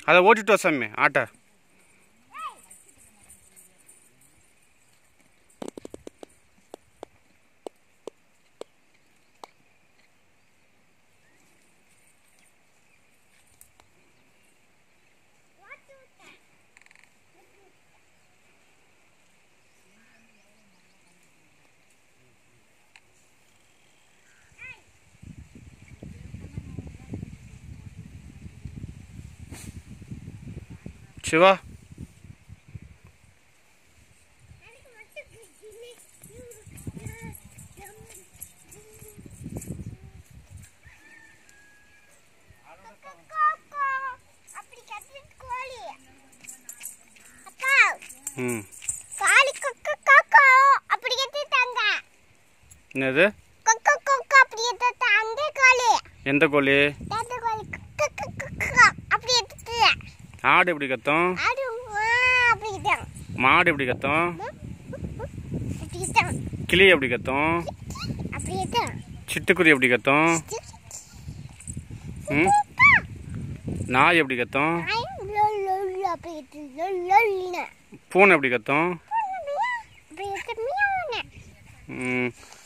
அதை ஓட்டிட்டு வா சாமி ஆட்டை சிவா அப்படி கத்திட்டு கோழி அப்பா ம் காளி கொக்கு கொக்கோ அப்படி கத்திட்டாங்க என்னது கொக்கு கொக்கு அப்படி எடுத்தாங்க கோழி எந்த கோழி அந்த கோழி கொக்கு கொக்கு அப்படி எடுத்து ஆடு எப்படி கத்தும் அது ஆ, அப்படி தான் மாடு எப்படி கத்தும் அப்படி தான் கிளி எப்படி கத்தும் அப்படி தான் சிட்டுக்குருவி எப்படி கத்தும் ம் நாய் எப்படி கத்தும் அப்படி எடுத்து லொல்லின பூனை எப்படி கத்தும் அப்படி எடுத்து மியாவுன ம்